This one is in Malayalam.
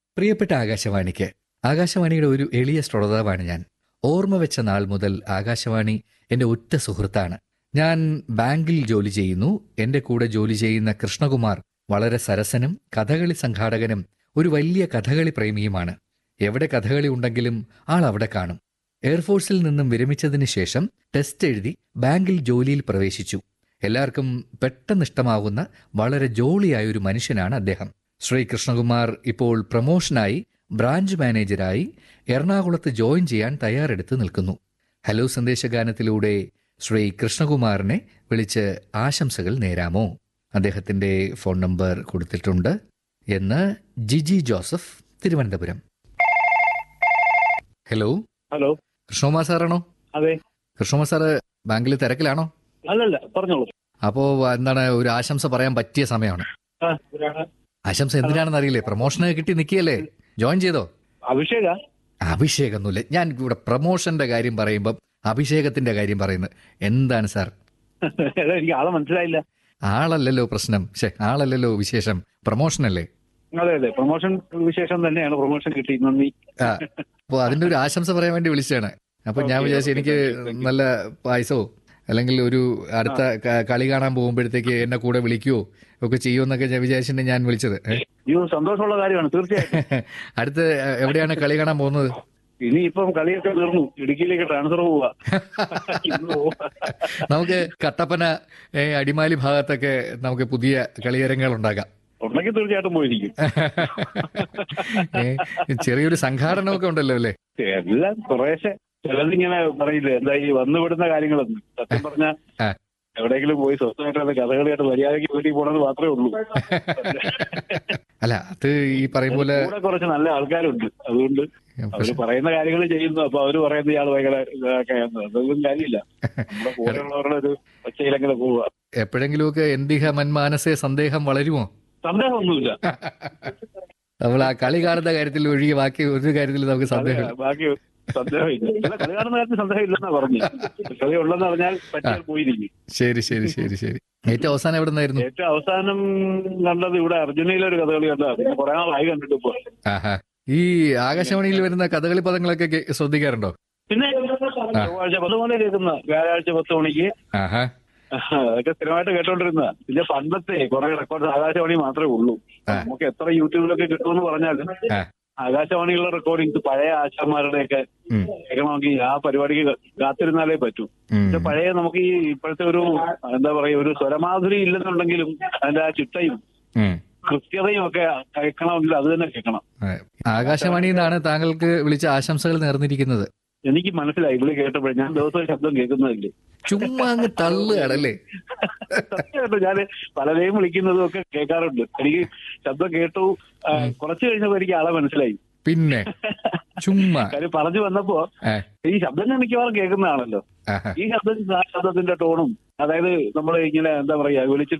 പ്രിയപ്പെട്ട ആകാശവാണിക്ക് ആകാശവാണിയുടെ ഒരു എളിയ ശ്രോതാവാണ് ഞാൻ ഓർമ്മ വെച്ച നാൾ മുതൽ ആകാശവാണി എന്റെ ഒറ്റ സുഹൃത്താണ് ഞാൻ ബാങ്കിൽ ജോലി ചെയ്യുന്നു എന്റെ കൂടെ ജോലി ചെയ്യുന്ന കൃഷ്ണകുമാർ വളരെ സരസനും കഥകളി സംഘാടകനും ഒരു വലിയ കഥകളി പ്രേമിയുമാണ് എവിടെ കഥകളി ഉണ്ടെങ്കിലും ആൾ അവിടെ കാണും എയർഫോഴ്സിൽ നിന്നും വിരമിച്ചതിന് ശേഷം ടെസ്റ്റ് എഴുതി ബാങ്കിൽ ജോലിയിൽ പ്രവേശിച്ചു എല്ലാവർക്കും പെട്ടെന്ന് ഇഷ്ടമാകുന്ന വളരെ ജോളിയായ ഒരു മനുഷ്യനാണ് അദ്ദേഹം ശ്രീ കൃഷ്ണകുമാർ ഇപ്പോൾ പ്രമോഷനായി ബ്രാഞ്ച് മാനേജരായി എറണാകുളത്ത് ജോയിൻ ചെയ്യാൻ തയ്യാറെടുത്ത് നിൽക്കുന്നു ഹലോ സന്ദേശഗാനത്തിലൂടെ ശ്രീ കൃഷ്ണകുമാറിനെ വിളിച്ച് ആശംസകൾ നേരാമോ അദ്ദേഹത്തിന്റെ ഫോൺ നമ്പർ കൊടുത്തിട്ടുണ്ട് എന്ന് ജിജി ജോസഫ് തിരുവനന്തപുരം ഹലോ ഹലോ കൃഷ്ണകുമാർ സാറാണോ അതെ കൃഷ്ണകുമാർ സാറ് ബാങ്കിൽ തിരക്കിലാണോ അല്ലല്ല പറഞ്ഞോളൂ അപ്പോ എന്താണ് ഒരു ആശംസ പറയാൻ പറ്റിയ സമയമാണ് ആ, ഇവരാണ്. ആശംസ എന്തിനാണെന്ന് അറിയില്ലേ പ്രൊമോഷന് കിട്ടി നിൽക്കുകയല്ലേ ജോയിൻ ചെയ്തോ അഭിഷേക അഭിഷേകൊന്നുമില്ല ഞാൻ ഇവിടെ പ്രൊമോഷന്റെ കാര്യം പറയുമ്പം അഭിഷേകത്തിന്റെ കാര്യം പറയുന്നത് എന്താണ് സാർ ഏതാ, എനിക്ക് ആളെ മനസ്സിലായില്ല ആളല്ലല്ലോ പ്രശ്നം ശേ ആളല്ലല്ലോ വിശേഷം പ്രൊമോഷൻ അല്ലേ അതെ അതെ പ്രൊമോഷൻ വിശേഷം തന്നെയാണ് പ്രൊമോഷൻ കിട്ടി നന്ദി ആ അപ്പോൾ അതിന്റെ ഒരു ആശംസ പറയാൻ വേണ്ടി വിളിച്ചതാണ് അപ്പൊ ഞാൻ Okay, വിചാരിച്ചു okay, എനിക്ക് thank you, thank you. നല്ല പായസമോ അല്ലെങ്കിൽ ഒരു അടുത്ത ക- കളി കാണാൻ പോകുമ്പോഴത്തേക്ക് എന്നെ കൂടെ വിളിക്കുവോ ഒക്കെ ചെയ്യുമെന്നൊക്കെ ഞാൻ വിചാരിച്ചിട്ട് ഞാൻ വിളിച്ചത് ഏ? അയ്യോ സന്തോഷമുള്ള കാര്യമാണ് തീർച്ചയായിട്ടും അടുത്ത് എവിടെയാണ് കളി കാണാൻ പോകുന്നത് ഇനി ഇപ്പം കളിയൊക്കെ തീർന്നു ഇടുക്കിയിലേക്ക് ട്രാൻസ്ഫർ പോവാ ഇന്ന് പോവാ. നമുക്ക് കട്ടപ്പന ഏ, അടിമാലി ഭാഗത്തൊക്കെ നമുക്ക് പുതിയ കളിയരങ്ങൾ ഉണ്ടാക്കാം ഉണ്ടെങ്കിൽ തീർച്ചയായിട്ടും പോയിരിക്കും ഏ, ചെറിയൊരു സംഘാടനമൊക്കെ ഉണ്ടല്ലോ അല്ലേ എല്ലാം കുറേശ്ശെ ചിലതിങ്ങനെ പറയില്ലേ എന്താ ഈ വന്നുവിടുന്ന കാര്യങ്ങളൊന്നും സത്യം പറഞ്ഞ ആ. എവിടെയെങ്കിലും പോയി സ്വസ്ഥമായിട്ട് അത് കഥകളിയായിട്ട് മര്യാദയ്ക്ക് വീട്ടിൽ പോകണമെന്ന് മാത്രമേ ഉള്ളൂ അല്ല അത് ഈ പറയും പോലെ കൂടെ കുറച്ച് നല്ല ആൾക്കാരുണ്ട് അതുകൊണ്ട് അവര് പക്ഷെ പറയുന്ന കാര്യങ്ങൾ ചെയ്യുന്നു അപ്പൊ അവര് പറയുന്ന ഇയാൾ ഭയങ്കര ഇതൊക്കെയാണ് അതൊന്നും കാര്യമില്ല നമ്മുടെ കൂടെയുള്ളവരുടെ ഒരു ഒച്ചയിലങ്ങനെ പോവുക എപ്പോഴെങ്കിലുമൊക്കെ എന്തിഹ മന്മാനസേ സന്ദേഹം വളരുമോ സന്ദേഹമൊന്നുമില്ല നമ്മൾ ആ കളി കാണുന്ന കാര്യത്തിൽ ഒഴികെ ബാക്കി ഒരു കാര്യത്തിൽ നമുക്ക് സന്ദേഹം അതെ, ബാക്കി സന്ദേഹമില്ല അല്ല, കളി കാണുന്ന കാര്യത്തിൽ സന്ദേഹമില്ലെന്നാ പറഞ്ഞു കളി ഉള്ളെന്ന് പറഞ്ഞാൽ പറ്റിയാൽ പോയിരിക്കും ശരി ശരി ശരി ശരി ഏറ്റവും അവസാനം എവിടെ നിന്നായിരുന്നു ഏറ്റവും അവസാനം കണ്ടത് ഇവിടെ അർജുനയിലെ ഒരു കഥകളി കണ്ടതാ പിന്നെ കുറെ നാളായി കണ്ടിട്ട് ഇപ്പൊ ആഹാ ഈ ആകാശവാണിയിൽ വരുന്ന കഥകളി പദങ്ങളൊക്കെ കേ- ശ്രദ്ധിക്കാറുണ്ടോ പിന്നെ ചൊവ്വാഴ്ച പത്ത് മണി കേൾക്കുന്ന വ്യാഴാഴ്ച പത്ത് മണിക്ക് ആഹാ അതൊക്കെ സ്ഥിരമായിട്ട് കേട്ടോണ്ടിരുന്ന പിന്നെ പണ്ടത്തെ കുറെ റെക്കോർഡ് ആകാശവാണി മാത്രമേ ഉള്ളൂ ആ. നമുക്ക് എത്ര യൂട്യൂബിലൊക്കെ കിട്ടുമെന്ന് പറഞ്ഞാലും ആ. ആകാശവാണിയുള്ള റെക്കോർഡിങ്സ് പഴയ ആശാന്മാരുടെയൊക്കെ ഉം, കേൾക്കണമെങ്കിൽ ആ പരിപാടിക്ക് കാ- കാത്തിരുന്നാലേ പറ്റൂ ഉം. പക്ഷെ പഴയ നമുക്ക് ഈ ഇപ്പോഴത്തെ ഒരു എന്താ പറയാ ഒരു സ്വരമാധുരി ഇല്ലെന്നുണ്ടെങ്കിലും അതിന്റെ ആ ചിട്ടയും ഉം. കൃത്യതയും ഒക്കെ കേൾക്കണമെങ്കിൽ അത് തന്നെ കേൾക്കണം അതെ. ആകാശവാണിയിൽ നിന്നാണ് താങ്കൾക്ക് വിളിച്ച ആശംസകൾ നേർന്നിരിക്കുന്നത് എനിക്ക് മനസ്സിലായി ഇവിടെ കേട്ടപ്പോഴേ ഞാൻ ദിവസവും ശബ്ദം കേൾക്കുന്നതല്ലേ ചുമ്മാ അങ്ങ് തള്ളുകയാണല്ലേ സത്യമായിട്ട് ഞാൻ പലരെയും വിളിക്കുന്നതും ഒക്കെ കേൾക്കാറുണ്ട് എനിക്ക് ശബ്ദം കേട്ടു ആ, കുറച്ച് കഴിഞ്ഞപ്പോ എനിക്ക് ആളെ മനസ്സിലായി പിന്നെ ചുമ്മാ കാര്യം പറഞ്ഞു വന്നപ്പോ ആ, ഈ ശബ്ദം ഞാൻ മിക്കവാറും കേൾക്കുന്നതാണല്ലോ ആഹാ. ഈ ശബ്ദം ആ ശബ്ദത്തിന്റെ ടോണും അതായത് നമ്മൾ ഇങ്ങനെ എന്താ പറയാ വിളിച്ചിട്ട്